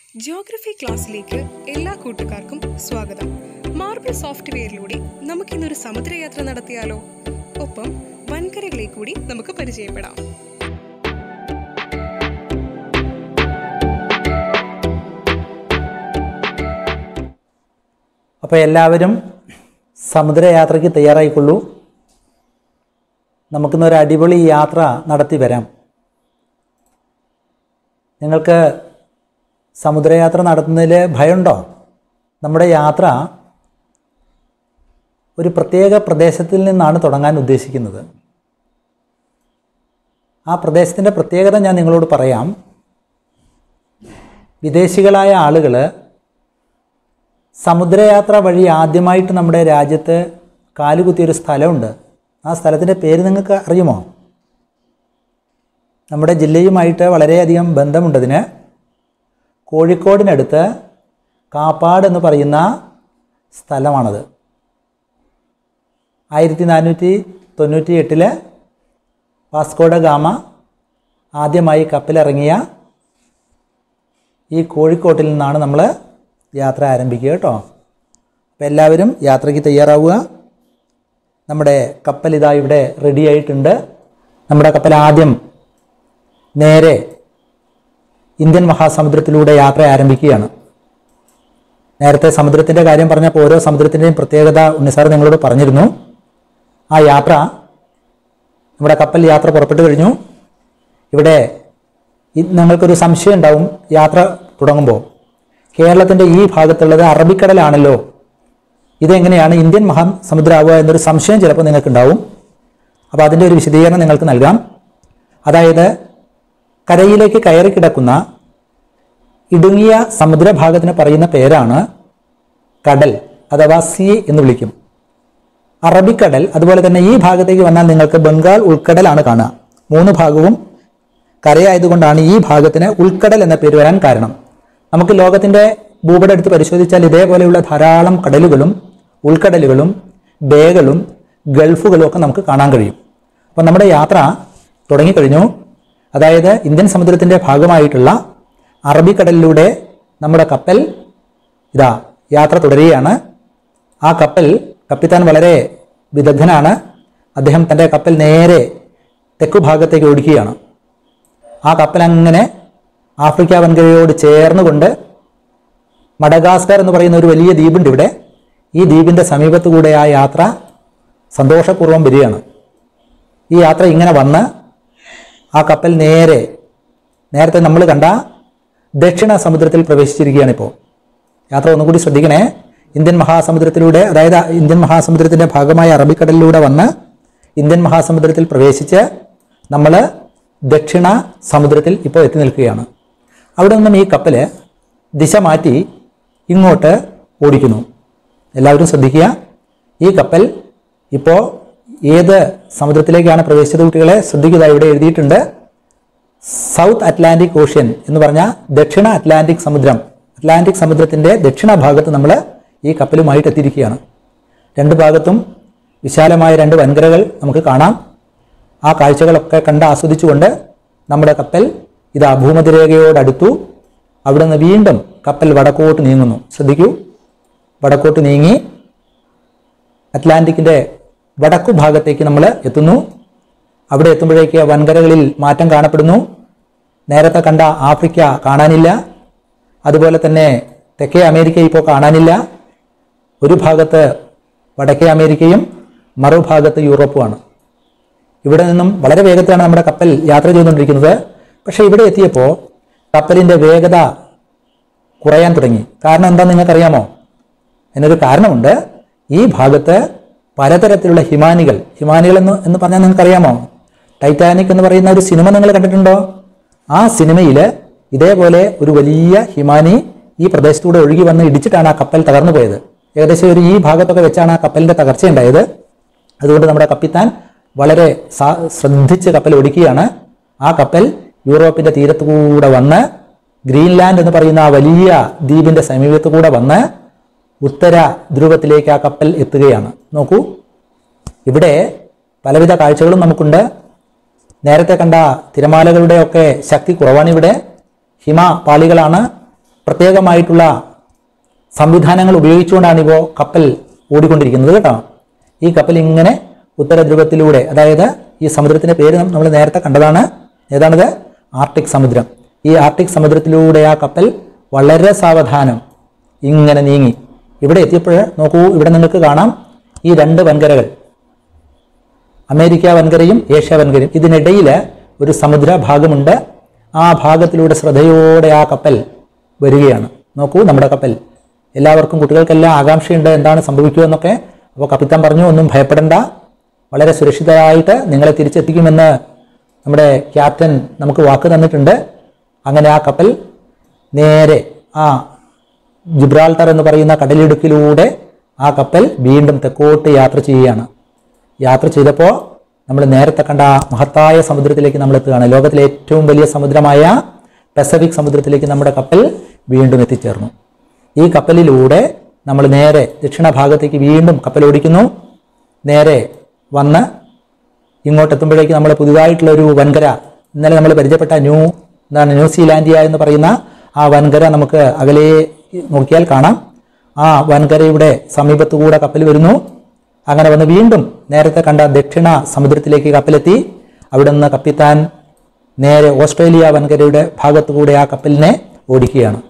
geography ക്ലാസ്സിലേക്ക് എല്ലാ കൂട്ടുകാർക്കും സ്വാഗതം മാർബിൾ സോഫ്റ്റ്വെയറിലൂടെ നമുക്കിന്നൊരു സമുദ്രയാത്ര നടത്തിയാലോ ഒപ്പം വൻകരകളെ കൂടി നമുക്ക് പരിചയപ്പെടാം അപ്പോൾ എല്ലാവരും സമുദ്രയാത്രയ്ക്ക് തയ്യാറായിക്കൊള്ളൂ നമുക്കിന്നൊരു അടിപൊളി യാത്ര നടത്തി വരാം നിങ്ങൾക്ക് സമുദ്രയാത്ര നടത്തുന്നതിൽ ഭയമുണ്ടോ നമ്മുടെ യാത്ര ഒരു പ്രത്യേക പ്രദേശത്തിൽ നിന്നാണ് തുടങ്ങാൻ ഉദ്ദേശിക്കുന്നത് ആ പ്രദേശത്തിൻ്റെ പ്രത്യേകത ഞാൻ നിങ്ങളോട് പറയാം വിദേശികളായ ആളുകൾ സമുദ്രയാത്ര വഴി ആദ്യമായിട്ട് നമ്മുടെ രാജ്യത്ത് കാലുകുത്തിയൊരു സ്ഥലമുണ്ട് ആ സ്ഥലത്തിൻ്റെ പേര് നിങ്ങൾക്ക് അറിയുമോ നമ്മുടെ ജില്ലയുമായിട്ട് വളരെയധികം ബന്ധമുണ്ടതിന് കോഴിക്കോടിനടുത്ത് കാപ്പാട് എന്ന് പറയുന്ന സ്ഥലമാണത് ആയിരത്തി നാനൂറ്റി തൊണ്ണൂറ്റി എട്ടിൽ വാസ്കോഡ ഗാമ ആദ്യമായി കപ്പലിറങ്ങിയ ഈ കോഴിക്കോട്ടിൽ നിന്നാണ് നമ്മൾ യാത്ര ആരംഭിക്കുക കേട്ടോ അപ്പോൾ എല്ലാവരും യാത്രയ്ക്ക് തയ്യാറാവുക നമ്മുടെ കപ്പൽ ഇതാ ഇവിടെ റെഡി ആയിട്ടുണ്ട് നമ്മുടെ കപ്പൽ ആദ്യം നേരെ ഇന്ത്യൻ മഹാസമുദ്രത്തിലൂടെ യാത്ര ആരംഭിക്കുകയാണ് നേരത്തെ സമുദ്രത്തിൻ്റെ കാര്യം പറഞ്ഞപ്പോൾ ഓരോ സമുദ്രത്തിൻ്റെയും പ്രത്യേകത ഉണ്ണിസാർ നിങ്ങളോട് പറഞ്ഞിരുന്നു ആ യാത്ര നമ്മുടെ കപ്പൽ യാത്ര പുറപ്പെട്ടു കഴിഞ്ഞു ഇവിടെ ഇ- നിങ്ങൾക്കൊരു സംശയം ഉണ്ടാവും യാത്ര തുടങ്ങുമ്പോൾ കേരളത്തിൻ്റെ ഈ ഭാഗത്തുള്ളത് അറബിക്കടലാണല്ലോ ഇതെങ്ങനെയാണ് ഇന്ത്യൻ മഹാസമുദ്രമാവുക എന്നൊരു സംശയം ചിലപ്പോൾ നിങ്ങൾക്കുണ്ടാവും അപ്പോൾ അതിൻ്റെ ഒരു വിശദീകരണം നിങ്ങൾക്ക് നൽകാം അതായത് കരയിലേക്ക് കയറി കിടക്കുന്ന ഇടുങ്ങിയ സമുദ്രഭാഗത്തിന് പറയുന്ന പേരാണ് കടൽ അഥവാ സി എന്ന് വിളിക്കും അറബിക്കടൽ അതുപോലെ തന്നെ ഈ ഭാഗത്തേക്ക് വന്നാൽ നിങ്ങൾക്ക് ബംഗാൾ ഉൾക്കടലാണ് കാണുക മൂന്ന് ഭാഗവും കരയായതുകൊണ്ടാണ് ഈ ഭാഗത്തിന് ഉൾക്കടൽ എന്ന പേര് വരാൻ കാരണം നമുക്ക് ലോകത്തിന്റെ ഭൂപടം എടുത്ത് പരിശോധിച്ചാൽ ഇതേപോലെയുള്ള ധാരാളം കടലുകളും ഉൾക്കടലുകളും ബേകളും ഗൾഫുകളും ഒക്കെ നമുക്ക് കാണാൻ കഴിയും അപ്പോൾ നമ്മുടെ യാത്ര തുടങ്ങിക്കഴിഞ്ഞു അതായത് ഇന്ത്യൻ സമുദ്രത്തിന്റെ ഭാഗമായിട്ടുള്ള അറബിക്കടലിലൂടെ നമ്മുടെ കപ്പൽ ഇതാ യാത്ര തുടരുകയാണ് ആ കപ്പൽ കപ്പിത്താൻ വളരെ വിദഗ്ധനാണ് അദ്ദേഹം തൻ്റെ കപ്പൽ നേരെ തെക്കു ഭാഗത്തേക്ക് ഓടിക്കുകയാണ് ആ കപ്പൽ അങ്ങനെ ആഫ്രിക്ക വൻകരയോട് ചേർന്നുകൊണ്ട് മഡഗാസ്കർ എന്ന് പറയുന്ന ഒരു വലിയ ദ്വീപുണ്ട് ഇവിടെ ഈ ദ്വീപിൻ്റെ സമീപത്തു കൂടെ ആ യാത്ര സന്തോഷപൂർവ്വം വരികയാണ് ഈ യാത്ര ഇങ്ങനെ വന്ന് ആ കപ്പൽ നേരെ നേരത്തെ നമ്മൾ കണ്ട ദക്ഷിണ സമുദ്രത്തിൽ പ്രവേശിച്ചിരിക്കുകയാണ് ഇപ്പോൾ യാത്ര ഒന്നുകൂടി ശ്രദ്ധിക്കണേ ഇന്ത്യൻ മഹാസമുദ്രത്തിലൂടെ അതായത് ഇന്ത്യൻ മഹാസമുദ്രത്തിൻ്റെ ഭാഗമായ അറബിക്കടലിലൂടെ വന്ന് ഇന്ത്യൻ മഹാസമുദ്രത്തിൽ പ്രവേശിച്ച് നമ്മൾ ദക്ഷിണ സമുദ്രത്തിൽ ഇപ്പോൾ എത്തി നിൽക്കുകയാണ് അവിടെ നിന്നും ഈ കപ്പൽ ദിശ മാറ്റി ഇങ്ങോട്ട് ഓടിക്കുന്നു എല്ലാവരും ശ്രദ്ധിക്കുക ഈ കപ്പൽ ഇപ്പോൾ ഏത് സമുദ്രത്തിലേക്കാണ് പ്രവേശിച്ചത് കുട്ടികളെ ശ്രദ്ധിക്കുക ഇവിടെ എഴുതിയിട്ടുണ്ട് സൗത്ത് അറ്റ്ലാന്റിക് ഓഷ്യൻ എന്ന് പറഞ്ഞാൽ ദക്ഷിണ അറ്റ്ലാന്റിക് സമുദ്രം അറ്റ്ലാന്റിക് സമുദ്രത്തിന്റെ ദക്ഷിണ ഭാഗത്ത് നമ്മൾ ഈ കപ്പലുമായിട്ട് എത്തിയിരിക്കുകയാണ് രണ്ട് ഭാഗത്തും വിശാലമായ രണ്ട് വൻകരകൾ നമുക്ക് കാണാം ആ കാഴ്ചകളൊക്കെ കണ്ട് ആസ്വദിച്ചുകൊണ്ട് നമ്മുടെ കപ്പൽ ഇതാ ഭൂമധ്യരേഖയോടടുത്തു അവിടെ നിന്ന് വീണ്ടും കപ്പൽ വടക്കോട്ട് നീങ്ങുന്നു ശ്രദ്ധിക്കൂ വടക്കോട്ട് നീങ്ങി അറ്റ്ലാന്റിക്കിന്റെ വടക്കു ഭാഗത്തേക്ക് നമ്മൾ എത്തുന്നു അവിടെ എത്തുമ്പോഴേക്ക് വൻകരകളിൽ മാറ്റം കാണപ്പെടുന്നു നേരത്തെ കണ്ട ആഫ്രിക്ക കാണാനില്ല അതുപോലെ തന്നെ തെക്കേ അമേരിക്ക ഇപ്പോൾ കാണാനില്ല ഒരു ഭാഗത്ത് വടക്കേ അമേരിക്കയും മറുഭാഗത്ത് യൂറോപ്പുമാണ് ഇവിടെ നിന്നും വളരെ വേഗത്തിലാണ് നമ്മുടെ കപ്പൽ യാത്ര ചെയ്തുകൊണ്ടിരിക്കുന്നത് പക്ഷേ ഇവിടെ എത്തിയപ്പോൾ കപ്പലിൻ്റെ വേഗത കുറയാൻ തുടങ്ങി കാരണം എന്താണെന്ന് നിങ്ങൾക്കറിയാമോ എന്നൊരു കാരണമുണ്ട് ഈ ഭാഗത്ത് പലതരത്തിലുള്ള ഹിമാനികൾ ഹിമാനികൾ എന്ന് എന്ന് പറഞ്ഞാൽ നിങ്ങൾക്കറിയാമോ ടൈറ്റാനിക് എന്ന് പറയുന്ന ഒരു സിനിമ നിങ്ങൾ കണ്ടിട്ടുണ്ടോ ആ സിനിമയിൽ ഇതേപോലെ ഒരു വലിയ ഹിമാനി ഈ പ്രദേശത്തൂടെ ഒഴുകി വന്ന് ഇടിച്ചിട്ടാണ് ആ കപ്പൽ തകർന്നു പോയത് ഏകദേശം ഒരു ഈ ഭാഗത്തൊക്കെ വെച്ചാണ് ആ കപ്പലിന്റെ തകർച്ചയുണ്ടായത് അതുകൊണ്ട് നമ്മുടെ കപ്പിത്താൻ വളരെ സാ- ശ്രദ്ധിച്ച് കപ്പൽ ഓടിക്കുകയാണ് ആ കപ്പൽ യൂറോപ്പിന്റെ തീരത്തു കൂടെ വന്ന് ഗ്രീൻലാൻഡ് എന്ന് പറയുന്ന ആ വലിയ ദ്വീപിന്റെ സമീപത്തു കൂടെ വന്ന് ഉത്തര ധ്രുവത്തിലേക്ക് ആ കപ്പൽ എത്തുകയാണ് നോക്കൂ ഇവിടെ പലവിധ കാഴ്ചകളും നമുക്കുണ്ട് നേരത്തെ കണ്ട തിരമാലകളുടെ ഒക്കെ ശക്തി കുറവാണ് ഇവിടെ ഹിമ പാളികളാണ് പ്രത്യേകമായിട്ടുള്ള സംവിധാനങ്ങൾ ഉപയോഗിച്ചുകൊണ്ടാണ് ഇപ്പോൾ കപ്പൽ ഓടിക്കൊണ്ടിരിക്കുന്നത് കേട്ടോ ഈ കപ്പൽ ഇങ്ങനെ ഉത്തര ധ്രുവത്തിലൂടെ അതായത് ഈ സമുദ്രത്തിൻ്റെ പേര് നമ്മൾ നേരത്തെ കണ്ടതാണ് ഏതാണിത് ആർട്ടിക് സമുദ്രം ഈ ആർട്ടിക് സമുദ്രത്തിലൂടെ ആ കപ്പൽ വളരെ സാവധാനം ഇങ്ങനെ നീങ്ങി ഇവിടെ എത്തിയപ്പോൾ നോക്കൂ ഇവിടെ നിങ്ങൾക്ക് കാണാം ഈ രണ്ട് വൻകരകൾ അമേരിക്ക വൻകരയും ഏഷ്യ വൻകരയും ഇതിനിടയിൽ ഒരു സമുദ്ര ഭാഗമുണ്ട് ആ ഭാഗത്തിലൂടെ ശ്രദ്ധയോടെ ആ കപ്പൽ വരികയാണ് നോക്കൂ നമ്മുടെ കപ്പൽ എല്ലാവർക്കും കുട്ടികൾക്കെല്ലാം ആകാംക്ഷയുണ്ട് എന്താണ് സംഭവിക്കുക എന്നൊക്കെ അപ്പോൾ കപ്പിത്താൻ പറഞ്ഞു ഒന്നും ഭയപ്പെടണ്ട വളരെ സുരക്ഷിതരായിട്ട് നിങ്ങളെ തിരിച്ചെത്തിക്കുമെന്ന് നമ്മുടെ ക്യാപ്റ്റൻ നമുക്ക് വാക്ക് തന്നിട്ടുണ്ട് അങ്ങനെ ആ കപ്പൽ നേരെ ആ ജിബ്രാൾട്ടർ എന്ന് പറയുന്ന കടലിടുക്കിലൂടെ ആ കപ്പൽ വീണ്ടും തെക്കോട്ട് യാത്ര ചെയ്യുകയാണ് യാത്ര ചെയ്തപ്പോൾ നമ്മൾ നേരത്തെ കണ്ട ആ മഹത്തായ സമുദ്രത്തിലേക്ക് നമ്മൾ എത്തുകയാണ് ലോകത്തിലെ ഏറ്റവും വലിയ സമുദ്രമായ പസഫിക് സമുദ്രത്തിലേക്ക് നമ്മുടെ കപ്പൽ വീണ്ടും എത്തിച്ചേർന്നു ഈ കപ്പലിലൂടെ നമ്മൾ നേരെ ദക്ഷിണ ഭാഗത്തേക്ക് വീണ്ടും കപ്പൽ ഓടിക്കുന്നു നേരെ വന്ന് ഇങ്ങോട്ടെത്തുമ്പോഴേക്ക് നമ്മൾ പുതുതായിട്ടുള്ള ഒരു വൻകര ഇന്നലെ നമ്മൾ പരിചയപ്പെട്ട ന്യൂ എന്താണ് ന്യൂസിലാൻഡിയ എന്ന് പറയുന്ന ആ വൻകര നമുക്ക് അകലെ നോക്കിയാൽ കാണാം ആ വൻകരയുടെ സമീപത്തുകൂടെ കപ്പൽ വരുന്നു അങ്ങനെ വന്ന് വീണ്ടും നേരത്തെ കണ്ട ദക്ഷിണ സമുദ്രത്തിലേക്ക് കപ്പലെത്തി അവിടെ നിന്ന് കപ്പിത്താൻ നേരെ ഓസ്ട്രേലിയ വൻകരയുടെ ഭാഗത്തുകൂടെ ആ കപ്പലിനെ ഓടിക്കുകയാണ്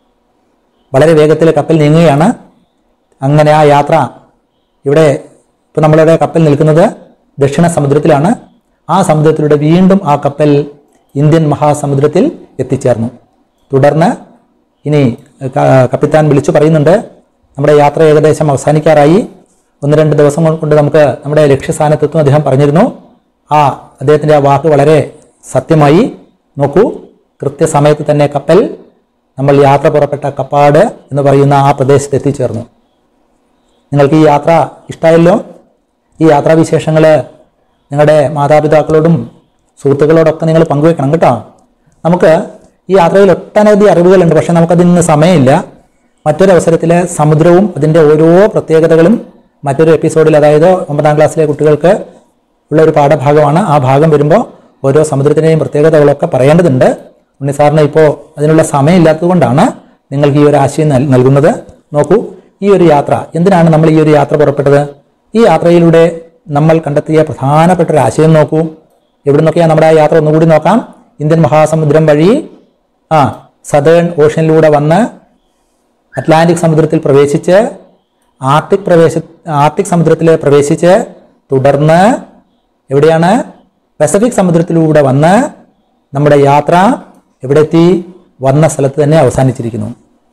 വളരെ വേഗത്തിൽ കപ്പൽ നീങ്ങുകയാണ് അങ്ങനെ ആ യാത്ര ഇവിടെ ഇപ്പോൾ നമ്മളുടെ കപ്പൽ നിൽക്കുന്നത് ദക്ഷിണ സമുദ്രത്തിലാണ് ആ സമുദ്രത്തിലൂടെ വീണ്ടും ആ കപ്പൽ ഇന്ത്യൻ മഹാസമുദ്രത്തിൽ എത്തിച്ചേർന്നു തുടർന്ന് ഇനി ക- കപ്പിത്താൻ വിളിച്ചു പറയുന്നുണ്ട് നമ്മുടെ യാത്ര ഏകദേശം അവസാനിക്കാറായി ഒന്ന് രണ്ട് ദിവസം കൊണ്ട് നമുക്ക് നമ്മുടെ ലക്ഷ്യസ്ഥാനത്തെത്തും അദ്ദേഹം പറഞ്ഞിരുന്നു ആ അദ്ദേഹത്തിൻ്റെ ആ വാക്ക് വളരെ സത്യമായി നോക്കൂ കൃത്യസമയത്ത് തന്നെ കപ്പൽ നമ്മൾ യാത്ര പുറപ്പെട്ട കപ്പാട് എന്ന് പറയുന്ന ആ പ്രദേശത്ത് എത്തിച്ചേർന്നു നിങ്ങൾക്ക് ഈ യാത്ര ഇഷ്ടമായല്ലോ ഈ യാത്രാവിശേഷങ്ങൾ നിങ്ങളുടെ മാതാപിതാക്കളോടും സുഹൃത്തുക്കളോടൊക്കെ നിങ്ങൾ പങ്കുവെക്കണം കേട്ടോ നമുക്ക് ഈ യാത്രയിൽ ഒട്ടനവധി അറിവുകളുണ്ട് പക്ഷേ നമുക്കതിന് സമയമില്ല മറ്റൊരവസരത്തിൽ സമുദ്രവും അതിൻ്റെ ഓരോ പ്രത്യേകതകളും മറ്റൊരു എപ്പിസോഡിൽ അതായത് ഒമ്പതാം ക്ലാസ്സിലെ കുട്ടികൾക്ക് ഉള്ള ഒരു പാഠഭാഗമാണ് ആ ഭാഗം വരുമ്പോൾ ഓരോ സമുദ്രത്തിൻ്റെയും പ്രത്യേകതകളൊക്കെ പറയേണ്ടതുണ്ട് ഉണ്ണി സാറിന് ഇപ്പോൾ അതിനുള്ള സമയമില്ലാത്തതുകൊണ്ടാണ് നിങ്ങൾക്ക് ഈ ഒരു ആശയം നൽ- നൽകുന്നത് നോക്കൂ ഈ ഒരു യാത്ര എന്തിനാണ് നമ്മൾ ഈ ഒരു യാത്ര പുറപ്പെട്ടത് ഈ യാത്രയിലൂടെ നമ്മൾ കണ്ടെത്തിയ പ്രധാനപ്പെട്ട ഒരു ആശയം നോക്കൂ എവിടെ നിന്നൊക്കെയാണ് നമ്മുടെ ആ യാത്ര ഒന്നുകൂടി നോക്കാം ഇന്ത്യൻ മഹാസമുദ്രം വഴി ആ സദേൺ ഓഷ്യനിലൂടെ വന്ന് അറ്റ്ലാന്റിക് സമുദ്രത്തിൽ പ്രവേശിച്ച് ആർട്ടിക് പ്രവേശ ആർട്ടിക് സമുദ്രത്തിൽ പ്രവേശിച്ച് തുടർന്ന് എവിടെയാണ് പസഫിക് സമുദ്രത്തിലൂടെ വന്ന് നമ്മുടെ യാത്ര എവിടെ എത്തി വന്ന സ്ഥലത്ത് തന്നെ അവസാനിച്ചിരിക്കുന്നു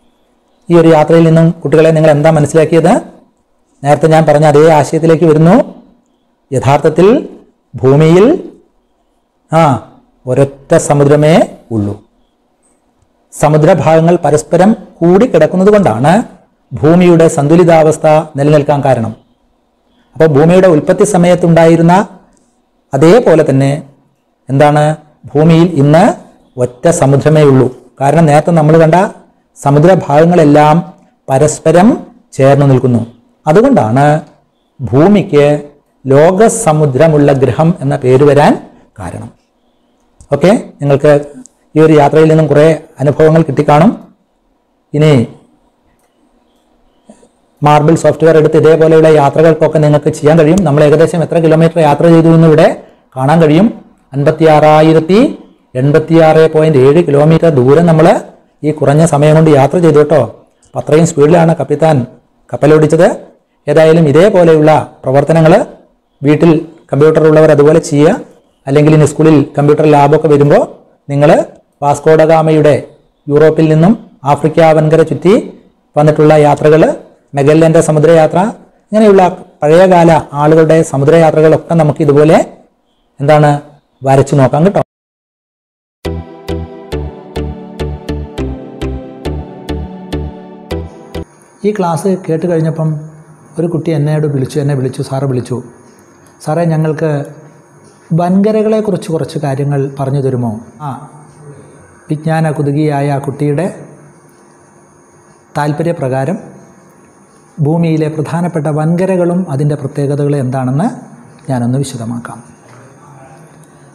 ഈ ഒരു യാത്രയിൽ നിന്നും കുട്ടികളെ നിങ്ങൾ എന്താ മനസ്സിലാക്കിയത് നേരത്തെ ഞാൻ പറഞ്ഞ അതേ ആശയത്തിലേക്ക് വരുന്നു യഥാർത്ഥത്തിൽ ഭൂമിയിൽ ആ ഒരൊറ്റ സമുദ്രമേ ഉള്ളൂ സമുദ്രഭാഗങ്ങൾ പരസ്പരം കൂടിക്കിടക്കുന്നത് കൊണ്ടാണ് ഭൂമിയുടെ സന്തുലിതാവസ്ഥ നിലനിൽക്കാൻ കാരണം അപ്പോൾ ഭൂമിയുടെ ഉൽപ്പത്തി സമയത്തുണ്ടായിരുന്ന അതേപോലെ തന്നെ എന്താണ് ഭൂമിയിൽ ഇന്ന് ഒറ്റ സമുദ്രമേ ഉള്ളൂ കാരണം നേരത്തെ നമ്മൾ കണ്ട സമുദ്രഭാഗങ്ങളെല്ലാം പരസ്പരം ചേർന്ന് നിൽക്കുന്നു അതുകൊണ്ടാണ് ഭൂമിക്ക് ലോകസമുദ്രമുള്ള ഗ്രഹം എന്ന പേര് വരാൻ കാരണം ഓക്കെ നിങ്ങൾക്ക് ഈ ഒരു യാത്രയിൽ നിന്നും കുറേ അനുഭവങ്ങൾ കിട്ടിക്കാണും ഇനി മാർബിൾ സോഫ്റ്റ്വെയർ എടുത്ത് ഇതേപോലെയുള്ള യാത്രകൾക്കൊക്കെ നിങ്ങൾക്ക് ചെയ്യാൻ കഴിയും നമ്മൾ ഏകദേശം എത്ര കിലോമീറ്റർ യാത്ര ചെയ്തു എന്ന് ഇവിടെ കാണാൻ കഴിയും അൻപത്തി ആറായിരത്തി എൺപത്തിയാറ് പോയിന്റ് ഏഴ് കിലോമീറ്റർ ദൂരം നമ്മൾ ഈ കുറഞ്ഞ സമയം കൊണ്ട് യാത്ര ചെയ്തു കേട്ടോ അപ്പം അത്രയും സ്പീഡിലാണ് കപ്പിത്താൻ കപ്പലോടിച്ചത് ഏതായാലും ഇതേപോലെയുള്ള പ്രവർത്തനങ്ങൾ വീട്ടിൽ കമ്പ്യൂട്ടർ ഉള്ളവർ അതുപോലെ ചെയ്യുക അല്ലെങ്കിൽ ഇനി സ്കൂളിൽ കമ്പ്യൂട്ടർ ലാബൊക്കെ വരുമ്പോൾ നിങ്ങൾ വാസ്കോഡഗാമയുടെ യൂറോപ്പിൽ നിന്നും ആഫ്രിക്ക വൻകര ചുറ്റി വന്നിട്ടുള്ള യാത്രകൾ മെഗല്ലൻ്റെ സമുദ്രയാത്ര ഇങ്ങനെയുള്ള പഴയകാല ആളുകളുടെ സമുദ്രയാത്രകളൊക്കെ നമുക്ക് ഇതുപോലെ എന്താണ് വരച്ചു നോക്കാം കേട്ടോ ഈ ക്ലാസ് കേട്ട് കഴിഞ്ഞപ്പം ഒരു കുട്ടി എന്നോട് വിളിച്ചു എന്നെ വിളിച്ചു സാറ് വിളിച്ചു സാറേ ഞങ്ങൾക്ക് വൻകരകളെക്കുറിച്ച് കുറച്ച് കാര്യങ്ങൾ പറഞ്ഞു തരുമോ ആ വിജ്ഞാന കുതുകിയായ ആ കുട്ടിയുടെ താല്പര്യപ്രകാരം ഭൂമിയിലെ പ്രധാനപ്പെട്ട വൻകരകളും അതിൻ്റെ പ്രത്യേകതകളും എന്താണെന്ന് ഞാനൊന്ന് വിശദമാക്കാം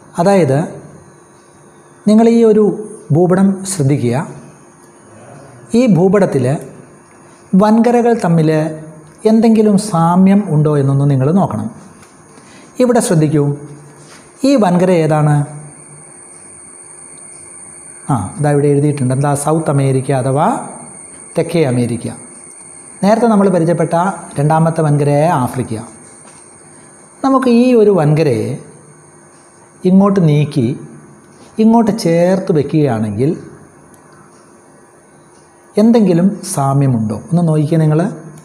അതായത് നിങ്ങൾ ഈ ഒരു ഭൂപടം ശ്രദ്ധിക്കുക ഈ ഭൂപടത്തിൽ വൻകരകൾ തമ്മിൽ എന്തെങ്കിലും സാമ്യം ഉണ്ടോ എന്നൊന്ന് നിങ്ങൾ നോക്കണം ഇവിടെ ശ്രദ്ധിക്കൂ ഈ വൻകര ഏതാണ് ആ ഇതാ ഇവിടെ എഴുതിയിട്ടുണ്ട് എന്താ സൗത്ത് അമേരിക്ക അഥവാ തെക്കേ അമേരിക്ക നേരത്തെ നമ്മൾ പരിചയപ്പെട്ട രണ്ടാമത്തെ വൻകരയായ ആഫ്രിക്ക നമുക്ക് ഈ ഒരു വൻകരയെ ഇങ്ങോട്ട് നീക്കി ഇങ്ങോട്ട് ചേർത്ത് വെക്കുകയാണെങ്കിൽ എന്തെങ്കിലും സാമ്യമുണ്ടോ ഒന്ന് നോക്കിക്കുക നിങ്ങൾ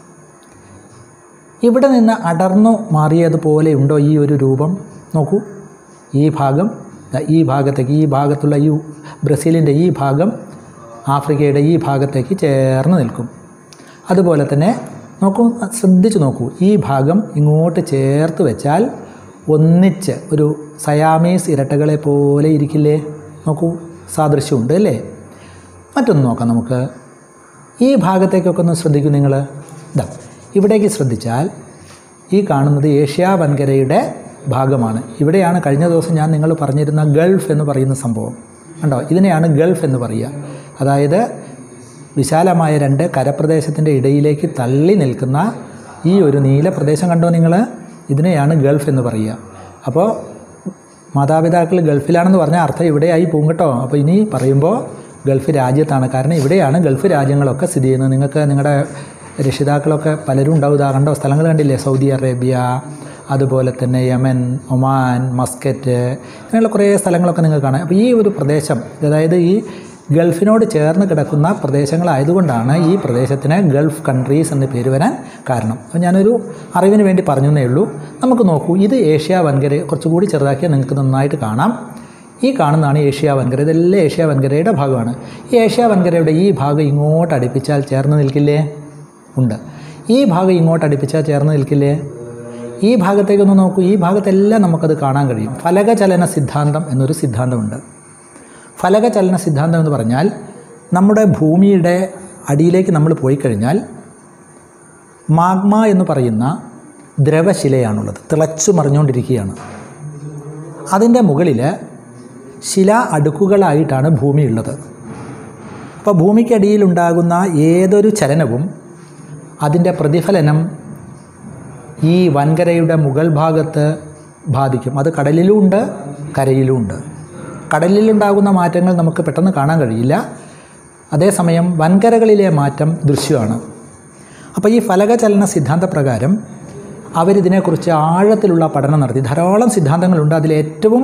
ഇവിടെ നിന്ന് അടർന്നു മാറിയതുപോലെ ഉണ്ടോ ഈ ഒരു രൂപം നോക്കൂ ഈ ഭാഗം ദാ ഈ ഭാഗത്തേക്ക് ഈ ഭാഗത്തുള്ള ഈ ബ്രസീലിൻ്റെ ഈ ഭാഗം ആഫ്രിക്കയുടെ ഈ ഭാഗത്തേക്ക് ചേർന്ന് നിൽക്കും അതുപോലെ തന്നെ നോക്കൂ ശ്രദ്ധിച്ച് നോക്കൂ ഈ ഭാഗം ഇങ്ങോട്ട് ചേർത്ത് വെച്ചാൽ ഒന്നിച്ച് ഒരു സയാമീസ് ഇരട്ടകളെ പോലെ ഇരിക്കില്ലേ നോക്കൂ സാദൃശ്യമുണ്ട് അല്ലേ മറ്റൊന്ന് നോക്കാം നമുക്ക് ഈ ഭാഗത്തേക്കൊക്കെ ഒന്ന് ശ്രദ്ധിക്കൂ നിങ്ങൾ ഇതാ ഇവിടേക്ക് ശ്രദ്ധിച്ചാൽ ഈ കാണുന്നത് ഏഷ്യ വൻകരയുടെ ഭാഗമാണ് ഇവിടെയാണ് കഴിഞ്ഞ ദിവസം ഞാൻ നിങ്ങൾ പറഞ്ഞിരുന്ന ഗൾഫ് എന്ന് പറയുന്ന സംഭവം കണ്ടോ ഇതിനെയാണ് ഗൾഫ് എന്ന് പറയുക അതായത് വിശാലമായ രണ്ട് കരപ്രദേശത്തിൻ്റെ ഇടയിലേക്ക് തള്ളി നിൽക്കുന്ന ഈ ഒരു നീല പ്രദേശം കണ്ടോ നിങ്ങൾ ഇതിനെയാണ് ഗൾഫ് എന്ന് പറയുക അപ്പോൾ മാതാപിതാക്കൾ ഗൾഫിലാണെന്ന് പറഞ്ഞാൽ അർത്ഥം ഇവിടെയായി പോകും കേട്ടോ അപ്പോൾ ഇനി പറയുമ്പോൾ ഗൾഫ് രാജ്യത്താണ് കാരണം ഇവിടെയാണ് ഗൾഫ് രാജ്യങ്ങളൊക്കെ സ്ഥിതി ചെയ്യുന്നത് നിങ്ങൾക്ക് നിങ്ങളുടെ രക്ഷിതാക്കളൊക്കെ പലരും ഉണ്ടാവും ഇതാ കണ്ടോ സ്ഥലങ്ങൾ കണ്ടില്ലേ സൗദി അറേബ്യ അതുപോലെ തന്നെ യമൻ ഒമാൻ മസ്കറ്റ് ഇങ്ങനെയുള്ള കുറേ സ്ഥലങ്ങളൊക്കെ നിങ്ങൾക്ക് കാണാം അപ്പോൾ ഈ ഒരു പ്രദേശം അതായത് ഈ ഗൾഫിനോട് ചേർന്ന് കിടക്കുന്ന പ്രദേശങ്ങളായതുകൊണ്ടാണ് ഈ പ്രദേശത്തിന് ഗൾഫ് കൺട്രീസ് എന്ന പേര് വരാൻ കാരണം അപ്പോൾ ഞാനൊരു അറിവിന് വേണ്ടി പറഞ്ഞതേ ഉള്ളൂ നമുക്ക് നോക്കൂ ഇത് ഏഷ്യ വൻകര കുറച്ചുകൂടി ചെറുതാക്കിയാൽ നിങ്ങൾക്ക് നന്നായിട്ട് കാണാം ഈ കാണുന്നതാണ് ഏഷ്യ വൻകര ഇതെല്ലാം ഏഷ്യ വൻകരയുടെ ഭാഗമാണ് ഈ ഏഷ്യ വൻകരയുടെ ഈ ഭാഗം ഇങ്ങോട്ട് അടുപ്പിച്ചാൽ ചേർന്ന് നിൽക്കില്ലേ ഉണ്ട് ഈ ഭാഗം ഇങ്ങോട്ട് അടുപ്പിച്ചാൽ ചേർന്ന് നിൽക്കില്ലേ ഈ ഭാഗത്തേക്കൊന്ന് നോക്കൂ ഈ ഭാഗത്തെല്ലാം നമുക്കത് കാണാൻ കഴിയും ഫലകചലന സിദ്ധാന്തം എന്നൊരു സിദ്ധാന്തമുണ്ട് ഫലകചലന സിദ്ധാന്തം എന്ന് പറഞ്ഞാൽ നമ്മുടെ ഭൂമിയുടെ അടിയിലേക്ക് നമ്മൾ പോയി കഴിഞ്ഞാൽ മാഗ്മ എന്ന് പറയുന്ന ദ്രവശിലയാണുള്ളത് തിളച്ചു മറിഞ്ഞുകൊണ്ടിരിക്കുകയാണ് അതിൻ്റെ മുകളിൽ ശില അടുക്കുകളായിട്ടാണ് ഭൂമിയുള്ളത് അപ്പോൾ ഭൂമിക്കടിയിലുണ്ടാകുന്ന ഏതൊരു ചലനവും അതിൻ്റെ പ്രതിഫലനം ഈ വൻകരയുടെ മുകൾ ഭാഗത്ത് ബാധിക്കും അത് കടലിലും ഉണ്ട് കരയിലും ഉണ്ട് കടലിലുണ്ടാകുന്ന മാറ്റങ്ങൾ നമുക്ക് പെട്ടെന്ന് കാണാൻ കഴിയില്ല അതേസമയം വൻകരകളിലെ മാറ്റം ദൃശ്യമാണ് അപ്പോൾ ഈ ഫലകചലന സിദ്ധാന്ത പ്രകാരം അവരിതിനെക്കുറിച്ച് ആഴത്തിലുള്ള പഠനം നടത്തി ധാരാളം സിദ്ധാന്തങ്ങളുണ്ട് അതിലേറ്റവും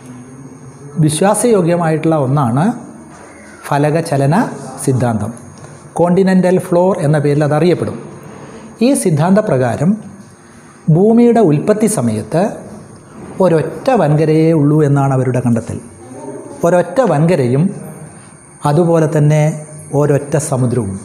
വിശ്വാസയോഗ്യമായിട്ടുള്ള ഒന്നാണ് ഫലകചലന സിദ്ധാന്തം കോണ്ടിനെൻ്റൽ ഫ്ലോർ എന്ന പേരിൽ അതറിയപ്പെടും ഈ സിദ്ധാന്ത പ്രകാരം ഭൂമിയുടെ ഉൽപ്പത്തി സമയത്ത് ഒരൊറ്റ വൻകരയേ ഉള്ളൂ എന്നാണ് അവരുടെ കണ്ടെത്തൽ ഒരൊറ്റ വൻകരയും അതുപോലെ തന്നെ ഒരൊറ്റ സമുദ്രവും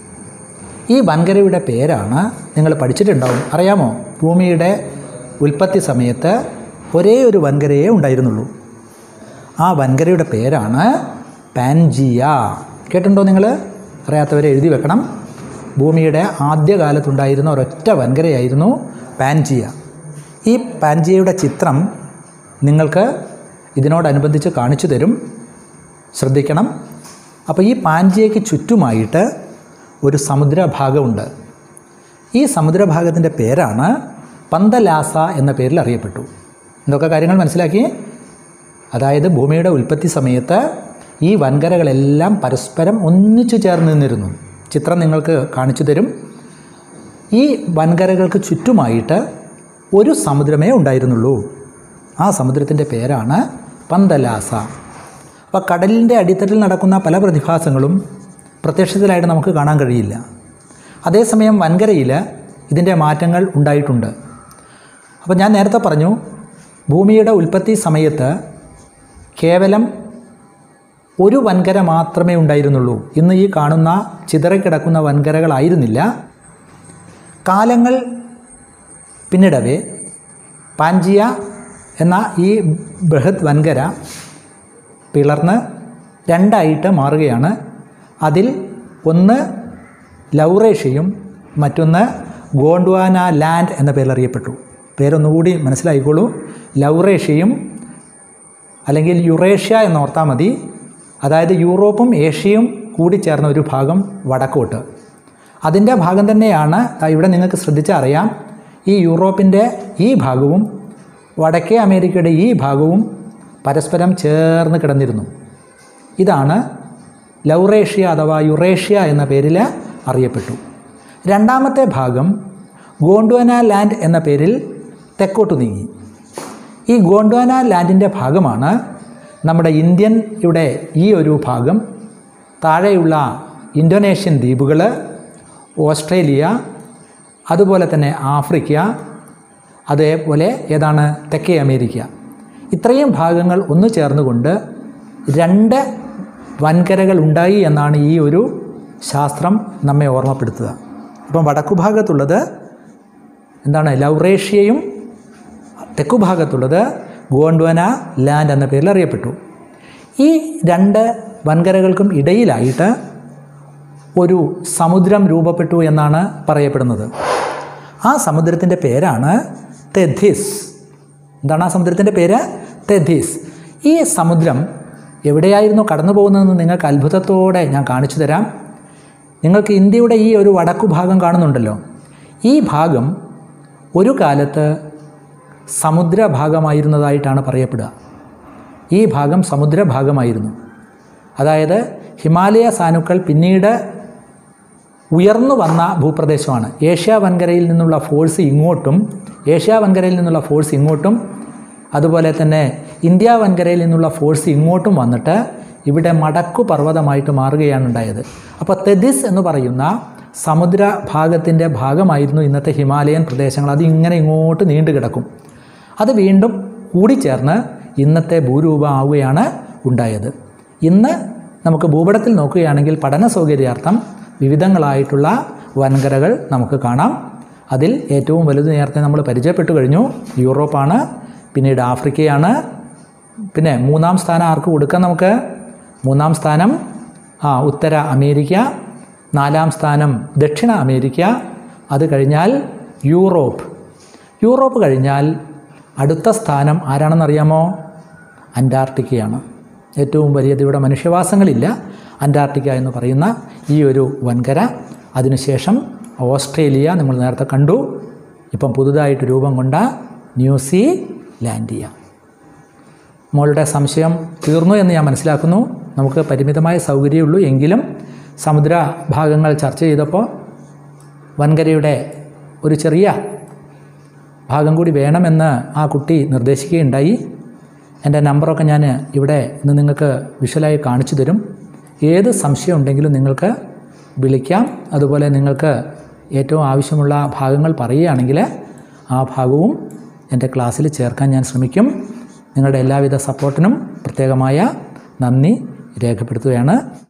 ഈ വൻകരയുടെ പേരാണ് നിങ്ങൾ പഠിച്ചിട്ടുണ്ടാവും അറിയാമോ ഭൂമിയുടെ ഉൽപ്പത്തി സമയത്ത് ഒരേ ഒരു വൻകരയേ ഉണ്ടായിരുന്നുള്ളൂ ആ വൻകരയുടെ പേരാണ് പാൻജിയ കേട്ടിട്ടുണ്ടോ നിങ്ങൾ അറിയാത്തവരെ എഴുതി വെക്കണം ഭൂമിയുടെ ആദ്യകാലത്തുണ്ടായിരുന്ന ഒരൊറ്റ വൻകരയായിരുന്നു പാൻജിയ ഈ പാൻജിയയുടെ ചിത്രം നിങ്ങൾക്ക് ഇതിനോടനുബന്ധിച്ച് കാണിച്ചു തരും ശ്രദ്ധിക്കണം അപ്പോൾ ഈ പാൻജിയയ്ക്ക് ചുറ്റുമായിട്ട് ഒരു സമുദ്രഭാഗമുണ്ട് ഈ സമുദ്രഭാഗത്തിൻ്റെ പേരാണ് പന്തലാസ എന്ന പേരിൽ അറിയപ്പെട്ടു എന്തൊക്കെ കാര്യങ്ങൾ മനസ്സിലാക്കി അതായത് ഭൂമിയുടെ ഉൽപ്പത്തി സമയത്ത് ഈ വൻകരകളെല്ലാം പരസ്പരം ഒന്നിച്ചു ചേർന്ന് നിന്നിരുന്നു ചിത്രം നിങ്ങൾക്ക് കാണിച്ചു തരും ഈ വൻകരകൾക്ക് ചുറ്റുമായിട്ട് ഒരു സമുദ്രമേ ഉണ്ടായിരുന്നുള്ളൂ ആ സമുദ്രത്തിൻ്റെ പേരാണ് പന്തലാസ അപ്പോൾ കടലിൻ്റെ അടിത്തട്ടിൽ നടക്കുന്ന പല പ്രതിഭാസങ്ങളും പ്രത്യക്ഷത്തിലായിട്ട് നമുക്ക് കാണാൻ കഴിയില്ല അതേസമയം വൻകരയിൽ ഇതിൻ്റെ മാറ്റങ്ങൾ ഉണ്ടായിട്ടുണ്ട് അപ്പോൾ ഞാൻ നേരത്തെ പറഞ്ഞു ഭൂമിയുടെ ഉൽപ്പത്തി സമയത്ത് കേവലം ഒരു വൻകര മാത്രമേ ഉണ്ടായിരുന്നുള്ളൂ ഇന്ന് ഈ കാണുന്ന ചിതറിക്കിടക്കുന്ന വൻകരകളായിരുന്നില്ല കാലങ്ങൾ പിന്നിടവേ പാഞ്ചിയ എന്ന ഈ ബൃഹത് വൻകര പിളർന്ന് രണ്ടായിട്ട് മാറുകയാണ് അതിൽ ഒന്ന് ലൗറേഷ്യയും മറ്റൊന്ന് ഗോണ്ട്വാന ലാൻഡ് എന്ന പേരിൽ അറിയപ്പെട്ടു പേരൊന്നുകൂടി മനസ്സിലായിക്കോളൂ ലൗറേഷ്യയും അല്ലെങ്കിൽ യുറേഷ്യ എന്ന് ഓർത്താൽ മതി അതായത് യൂറോപ്പും ഏഷ്യയും കൂടിച്ചേർന്ന ഒരു ഭാഗം വടക്കോട്ട് അതിൻ്റെ ഭാഗം തന്നെയാണ് ദാ ഇവിടെ നിങ്ങൾക്ക് ശ്രദ്ധിച്ചാൽ അറിയാം ഈ യൂറോപ്പിൻ്റെ ഈ ഭാഗവും വടക്കേ അമേരിക്കയുടെ ഈ ഭാഗവും പരസ്പരം ചേർന്ന് കിടന്നിരുന്നു ഇതാണ് ലൗറേഷ്യ അഥവാ യുറേഷ്യ എന്ന പേരിൽ അറിയപ്പെട്ടു രണ്ടാമത്തെ ഭാഗം ഗോണ്ട്വാന ലാൻഡ് എന്ന പേരിൽ തെക്കോട്ട് നീങ്ങി ഈ ഗോണ്ട്വാന ലാൻഡിൻ്റെ ഭാഗമാണ് നമ്മുടെ ഇന്ത്യൻ ഇവിടെ ഈ ഒരു ഭാഗം താഴെയുള്ള ഇന്തോനേഷ്യൻ ദ്വീപുകൾ ഓസ്ട്രേലിയ അതുപോലെ തന്നെ ആഫ്രിക്ക അതേപോലെ ഏതാണ് തെക്കേ അമേരിക്ക ഇത്രയും ഭാഗങ്ങൾ ഒന്നു ചേർന്നുകൊണ്ട് രണ്ട് വൻകരകൾ ഉണ്ടായി എന്നാണ് ഈ ഒരു ശാസ്ത്രം നമ്മെ ഓർമ്മപ്പെടുത്തുക ഇപ്പം വടക്കു ഭാഗത്തുള്ളത് എന്താണ് ലൗറേഷ്യയും തെക്കു ഭാഗത്തുള്ളത് ഗോണ്ട്വന ലാൻഡ് എന്ന പേരിൽ അറിയപ്പെട്ടു ഈ രണ്ട് വൻകരകൾക്കും ഇടയിലായിട്ട് ഒരു സമുദ്രം രൂപപ്പെട്ടു എന്നാണ് പറയപ്പെടുന്നത് ആ സമുദ്രത്തിൻ്റെ പേരാണ് തെഥിസ് എന്താണ് ആ സമുദ്രത്തിൻ്റെ പേര് തെഥിസ് ഈ സമുദ്രം എവിടെയായിരുന്നു കടന്നു പോകുന്നതെന്ന് നിങ്ങൾക്ക് അത്ഭുതത്തോടെ ഞാൻ കാണിച്ചു തരാം നിങ്ങൾക്ക് ഇന്ത്യയുടെ ഈ ഒരു വടക്കു ഭാഗം കാണുന്നുണ്ടല്ലോ ഈ ഭാഗം ഒരു കാലത്ത് സമുദ്രഭാഗമായിരുന്നതായിട്ടാണ് പറയപ്പെടുക ഈ ഭാഗം സമുദ്രഭാഗമായിരുന്നു അതായത് ഹിമാലയ സാനുക്കൾ പിന്നീട് ഉയർന്നു വന്ന ഭൂപ്രദേശമാണ് ഏഷ്യ വൻകരയിൽ നിന്നുള്ള ഫോഴ്സ് ഇങ്ങോട്ടും ഏഷ്യ വൻകരയിൽ നിന്നുള്ള ഫോഴ്സ് ഇങ്ങോട്ടും അതുപോലെ തന്നെ ഇന്ത്യ വൻകരയിൽ നിന്നുള്ള ഫോഴ്സ് ഇങ്ങോട്ടും വന്നിട്ട് ഇവിടെ മടക്കു പർവ്വതമായിട്ട് മാറുകയാണ് ഉണ്ടായത് അപ്പോൾ തെദിസ് എന്ന് പറയുന്ന സമുദ്ര ഭാഗത്തിൻ്റെ ഭാഗമായിരുന്നു ഇന്നത്തെ ഹിമാലയൻ പ്രദേശങ്ങൾ അത് ഇങ്ങനെ ഇങ്ങോട്ട് നീണ്ടു കിടക്കും അത് വീണ്ടും കൂടിച്ചേർന്ന് ഇന്നത്തെ ഭൂരൂപമാവുകയാണ് ഉണ്ടായത് ഇന്ന് നമുക്ക് ഭൂപടത്തിൽ നോക്കുകയാണെങ്കിൽ പഠന സൗകര്യാർത്ഥം വിവിധങ്ങളായിട്ടുള്ള വൻകരകൾ നമുക്ക് കാണാം അതിൽ ഏറ്റവും വലുത് നേരത്തെ നമ്മൾ പരിചയപ്പെട്ടു കഴിഞ്ഞു യൂറോപ്പാണ് പിന്നീട് ആഫ്രിക്കയാണ് പിന്നെ മൂന്നാം സ്ഥാനം ആർക്ക് കൊടുക്കാം നമുക്ക് മൂന്നാം സ്ഥാനം ആ ഉത്തര അമേരിക്ക നാലാം സ്ഥാനം ദക്ഷിണ അമേരിക്ക അത് കഴിഞ്ഞാൽ യൂറോപ്പ് യൂറോപ്പ് കഴിഞ്ഞാൽ അടുത്ത സ്ഥാനം ആരാണെന്നറിയാമോ അന്റാർട്ടിക്കയാണ് ഏറ്റവും വലിയത് ഇവിടെ മനുഷ്യവാസങ്ങളില്ല അന്റാർട്ടിക്ക എന്ന് പറയുന്ന ഈ ഒരു വൻകര അതിനുശേഷം ഓസ്ട്രേലിയ നമ്മൾ നേരത്തെ കണ്ടു ഇപ്പം പുതുതായിട്ട് രൂപം കൊണ്ട ന്യൂസിലാൻഡിയ മോളുടെ സംശയം തീർന്നു എന്ന് ഞാൻ മനസ്സിലാക്കുന്നു നമുക്ക് പരിമിതമായ സൗകര്യമുള്ളൂ എങ്കിലും സമുദ്ര ഭാഗങ്ങൾ ചർച്ച ചെയ്തപ്പോൾ വൻകരയുടെ ഒരു ചെറിയ ഭാഗം കൂടി വേണമെന്ന് ആ കുട്ടി നിർദ്ദേശിക്കുകയുണ്ടായി എൻ്റെ നമ്പറൊക്കെ ഞാൻ ഇവിടെ ഇന്ന് നിങ്ങൾക്ക് വിഷ്വലായി കാണിച്ചു തരും ഏത് സംശയം ഉണ്ടെങ്കിലും നിങ്ങൾക്ക് വിളിക്കാം അതുപോലെ നിങ്ങൾക്ക് ഏറ്റവും ആവശ്യമുള്ള ഭാഗങ്ങൾ പറയുകയാണെങ്കിൽ ആ ഭാഗവും എൻ്റെ ക്ലാസ്സിൽ ചേർക്കാൻ ഞാൻ ശ്രമിക്കും നിങ്ങളുടെ എല്ലാവിധ സപ്പോർട്ടിനും പ്രത്യേകമായ നന്ദി രേഖപ്പെടുത്തുകയാണ്